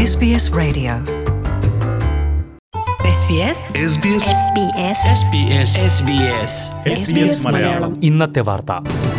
SBS Radio. SBS SBS SBS SBS SBS Malayalam ഇന്നത്തെ വാർത്ത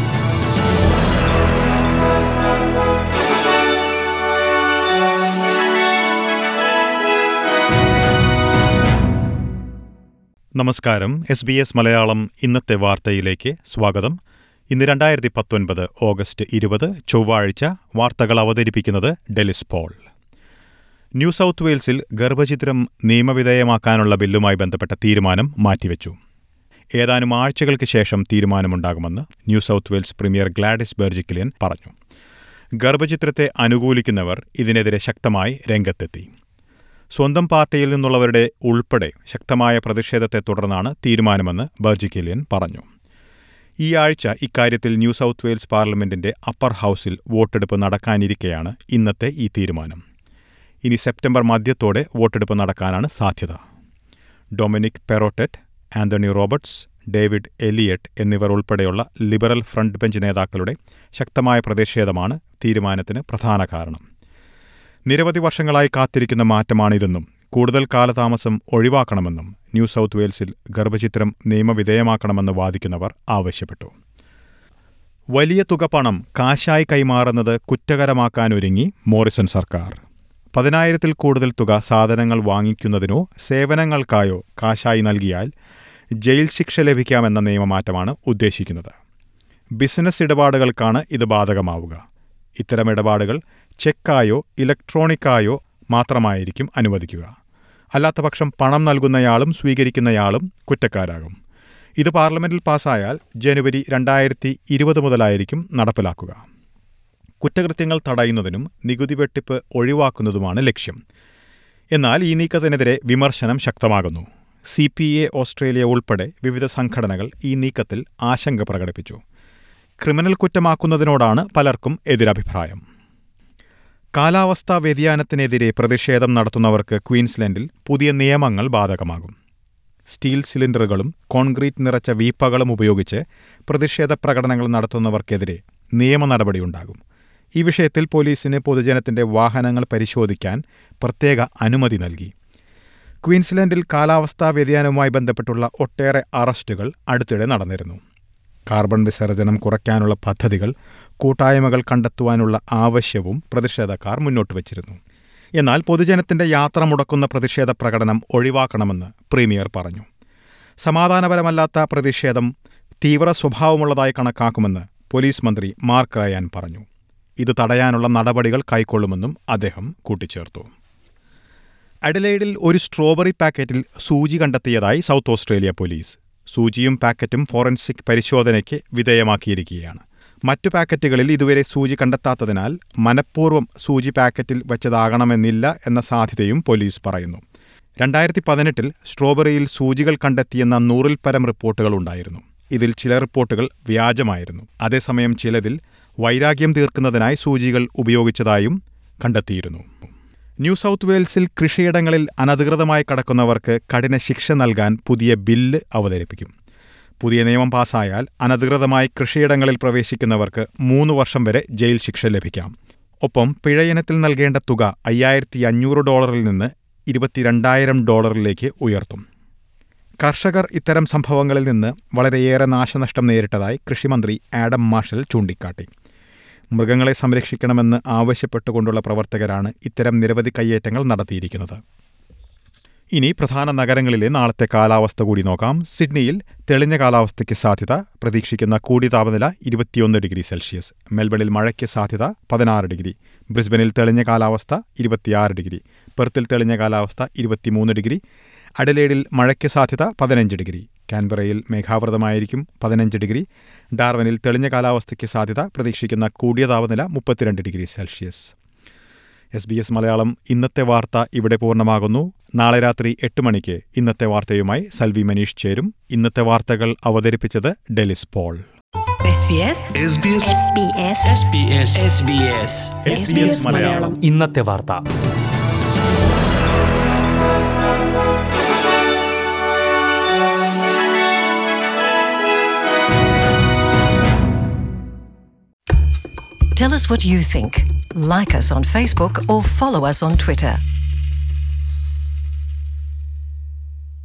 നമസ്കാരം എസ് ബി എസ് മലയാളം ഇന്നത്തെ വാർത്തയിലേക്ക് സ്വാഗതം ഇന്ന് രണ്ടായിരത്തി പത്തൊൻപത് ഓഗസ്റ്റ് ഇരുപത് ചൊവ്വാഴ്ച വാർത്തകൾ അവതരിപ്പിക്കുന്നത് ഡെലിസ് പോൾ ന്യൂ സൗത്ത് വെയിൽസിൽ ഗർഭചിത്രം നിയമവിധേയമാക്കാനുള്ള ബില്ലുമായി ബന്ധപ്പെട്ട തീരുമാനം മാറ്റിവെച്ചു ഏതാനും ആഴ്ചകൾക്ക് ശേഷം തീരുമാനമുണ്ടാകുമെന്ന് New South Wales premier Gladys Berejiklian പറഞ്ഞു ഗർഭചിത്രത്തെ അനുകൂലിക്കുന്നവർ ഇതിനെതിരെ ശക്തമായി രംഗത്തെത്തി സ്വന്തം പാർട്ടിയിൽ നിന്നുള്ളവരുടെ ഉൾപ്പെടെ ശക്തമായ പ്രതിഷേധത്തെ തുടർന്നാണ് തീരുമാനമെന്ന് ബർജിക്കിലിയൻ പറഞ്ഞു ഈ ആഴ്ച ഇക്കാര്യത്തിൽ ന്യൂ സൗത്ത് വെയിൽസ് പാർലമെന്റിന്റെ അപ്പർ ഹൌസിൽ വോട്ടെടുപ്പ് നടക്കാനിരിക്കെയാണ് ഇന്നത്തെ ഈ തീരുമാനം ഇനി സെപ്റ്റംബർ മധ്യത്തോടെ വോട്ടെടുപ്പ് നടക്കാനാണ് സാധ്യത Dominic Perrottet Anthony Roberts David Elliott എന്നിവർ ഉൾപ്പെടെയുള്ള ലിബറൽ ഫ്രണ്ട് ബെഞ്ച് നേതാക്കളുടെ ശക്തമായ പ്രതിഷേധമാണ് തീരുമാനത്തിന് പ്രധാന കാരണം നിരവധി വർഷങ്ങളായി കാത്തിരിക്കുന്ന മാറ്റമാണിതെന്നും കൂടുതൽ കാലതാമസം ഒഴിവാക്കണമെന്നും ന്യൂ സൗത്ത് വെയിൽസിൽ ഗർഭചിത്രം നിയമവിധേയമാക്കണമെന്ന് വാദിക്കുന്നവർ ആവശ്യപ്പെട്ടു വലിയ തുക പണം കാശായി കൈമാറുന്നത് കുറ്റകരമാക്കാനൊരുങ്ങി മോറിസൺ സർക്കാർ പതിനായിരത്തിൽ കൂടുതൽ തുക സാധനങ്ങൾ വാങ്ങിക്കുന്നതിനോ സേവനങ്ങൾക്കായോ കാശായി നൽകിയാൽ ജയിൽ ശിക്ഷ ലഭിക്കാമെന്ന നിയമമാറ്റമാണ് ഉദ്ദേശിക്കുന്നത് ബിസിനസ് ഇടപാടുകൾക്കാണ് ഇത് ബാധകമാവുക ഇത്തരം ഇടപാടുകൾ ചെക്കായോ ഇലക്ട്രോണിക്കായോ മാത്രമായിരിക്കും അനുവദിക്കുക അല്ലാത്തപക്ഷം പണം നൽകുന്നയാളും സ്വീകരിക്കുന്നയാളും കുറ്റക്കാരാകും ഇത് പാർലമെന്റിൽ പാസ്സായാൽ ജനുവരി രണ്ടായിരത്തി ഇരുപത് മുതലായിരിക്കും നടപ്പിലാക്കുക കുറ്റകൃത്യങ്ങൾ തടയുന്നതിനും നികുതി വെട്ടിപ്പ് ഒഴിവാക്കുന്നതുമാണ് ലക്ഷ്യം എന്നാൽ ഈ നീക്കത്തിനെതിരെ വിമർശനം ശക്തമാകുന്നു സി പി എ ഓസ്ട്രേലിയ ഉൾപ്പെടെ വിവിധ സംഘടനകൾ ഈ നീക്കത്തിൽ ആശങ്ക പ്രകടിപ്പിച്ചു ക്രിമിനൽ കുറ്റമാക്കുന്നതിനോടാണ് പലർക്കും എതിരഭിപ്രായം കാലാവസ്ഥാ വ്യതിയാനത്തിനെതിരെ പ്രതിഷേധം നടത്തുന്നവർക്ക് ക്വീൻസ്ലൻഡിൽ പുതിയ നിയമങ്ങൾ ബാധകമാകും സ്റ്റീൽ സിലിണ്ടറുകളും കോൺക്രീറ്റ് നിറച്ച വീപ്പകളും ഉപയോഗിച്ച് പ്രതിഷേധ പ്രകടനങ്ങൾ നടത്തുന്നവർക്കെതിരെ നിയമ നടപടിയുണ്ടാകും ഈ വിഷയത്തിൽ പോലീസിന് പൊതുജനത്തിന്റെ വാഹനങ്ങൾ പരിശോധിക്കാൻ പ്രത്യേക അനുമതി നൽകി ക്വീൻസ്ലൻഡിൽ കാലാവസ്ഥാ വ്യതിയാനവുമായി ബന്ധപ്പെട്ടുള്ള ഒട്ടേറെ അറസ്റ്റുകൾ അടുത്തിടെ നടന്നിരുന്നു കാർബൺ വിസർജനം കുറയ്ക്കാനുള്ള പദ്ധതികൾ കൂട്ടായ്മകൾ കണ്ടെത്തുവാനുള്ള ആവശ്യവും പ്രതിഷേധക്കാർ മുന്നോട്ട് വച്ചിരുന്നു എന്നാൽ പൊതുജനത്തിന്റെ യാത്ര മുടക്കുന്ന പ്രതിഷേധ പ്രകടനം ഒഴിവാക്കണമെന്ന് പ്രീമിയർ പറഞ്ഞു സമാധാനപരമല്ലാത്ത പ്രതിഷേധം തീവ്ര സ്വഭാവമുള്ളതായി കണക്കാക്കുമെന്ന് പോലീസ് മന്ത്രി മാർക്ക് റയാൻ പറഞ്ഞു ഇത് തടയാനുള്ള നടപടികൾ കൈക്കൊള്ളുമെന്നും അദ്ദേഹം കൂട്ടിച്ചേർത്തു അഡലൈഡിൽ ഒരു സ്ട്രോബെറി പാക്കറ്റിൽ സൂചി കണ്ടെത്തിയതായി സൗത്ത് ഓസ്ട്രേലിയ പോലീസ് സൂചിയും പാക്കറ്റും ഫോറൻസിക് പരിശോധനയ്ക്ക് വിധേയമാക്കിയിരിക്കുകയാണ് മറ്റു പാക്കറ്റുകളിൽ ഇതുവരെ സൂചി കണ്ടെത്താത്തതിനാൽ മനഃപൂർവ്വം സൂചി പാക്കറ്റിൽ വച്ചതാകണമെന്നില്ല എന്ന സാധ്യതയും പോലീസ് പറയുന്നു രണ്ടായിരത്തി പതിനെട്ടിൽ സ്ട്രോബെറിയിൽ സൂചികൾ കണ്ടെത്തിയെന്ന നൂറിൽ പരം റിപ്പോർട്ടുകളുണ്ടായിരുന്നു ഇതിൽ ചില റിപ്പോർട്ടുകൾ വ്യാജമായിരുന്നു അതേസമയം ചിലതിൽ വൈരാഗ്യം തീർക്കുന്നതിനായി സൂചികൾ ഉപയോഗിച്ചതായും കണ്ടെത്തിയിരുന്നു ന്യൂ സൗത്ത് വെയിൽസിൽ കൃഷിയിടങ്ങളിൽ അനധികൃതമായി കടക്കുന്നവർക്ക് കഠിന ശിക്ഷ നൽകാൻ പുതിയ ബില്ല് അവതരിപ്പിക്കും പുതിയ നിയമം പാസായാൽ അനധികൃതമായി കൃഷിയിടങ്ങളിൽ പ്രവേശിക്കുന്നവർക്ക് മൂന്ന് വർഷം വരെ ജയിൽ ശിക്ഷ ലഭിക്കാം ഒപ്പം പിഴയിനത്തിൽ നൽകേണ്ട തുക അയ്യായിരത്തി അഞ്ഞൂറ് ഡോളറിൽ നിന്ന് ഇരുപത്തിരണ്ടായിരം ഡോളറിലേക്ക് ഉയർത്തും കർഷകർ ഇത്തരം സംഭവങ്ങളിൽ നിന്ന് വളരെയേറെ നാശനഷ്ടം നേരിട്ടതായി കൃഷിമന്ത്രി ആഡം മാഷൽ ചൂണ്ടിക്കാട്ടി മൃഗങ്ങളെ സംരക്ഷിക്കണമെന്ന് ആവശ്യപ്പെട്ടുകൊണ്ടുള്ള പ്രവർത്തകരാണ് ഇത്തരം നിരവധി കയ്യേറ്റങ്ങൾ നടത്തിയിരിക്കുന്നത് ഇനി പ്രധാന നഗരങ്ങളിലെ നാളത്തെ കാലാവസ്ഥ കൂടി നോക്കാം സിഡ്നിയിൽ തെളിഞ്ഞ കാലാവസ്ഥയ്ക്ക് സാധ്യത പ്രതീക്ഷിക്കുന്ന കൂടിയ താപനില ഇരുപത്തിയൊന്ന് ഡിഗ്രി സെൽഷ്യസ് മെൽബണിൽ മഴയ്ക്ക് സാധ്യത പതിനാറ് ഡിഗ്രി ബ്രിസ്ബനിൽ തെളിഞ്ഞ കാലാവസ്ഥ ഇരുപത്തിയാറ് ഡിഗ്രി പെർത്തിൽ തെളിഞ്ഞ കാലാവസ്ഥ ഇരുപത്തിമൂന്ന് ഡിഗ്രി അഡലേഡിൽ മഴയ്ക്ക് സാധ്യത പതിനഞ്ച് ഡിഗ്രി കാൻബറയിൽ മേഘാവൃതമായിരിക്കും പതിനഞ്ച് ഡിഗ്രി ഡാർവനിൽ തെളിഞ്ഞ കാലാവസ്ഥയ്ക്ക് സാധ്യത പ്രതീക്ഷിക്കുന്ന കൂടിയ താപനില മുപ്പത്തിരണ്ട് degree Celsius S B S Malayalam ഇന്നത്തെ വാർത്ത ഇവിടെ പൂർണ്ണമാകുന്നു നാളെ രാത്രി എട്ട് മണിക്ക് ഇന്നത്തെ വാർത്തയുമായി സൽവി മനീഷ് ചേരും ഇന്നത്തെ വാർത്തകൾ അവതരിപ്പിച്ചത് Delis Paul SBS SBS SBS SBS SBS SBS Malayalam ഇന്നത്തെ വാർത്ത Tell us what you think. like us on Facebook or follow us on Twitter.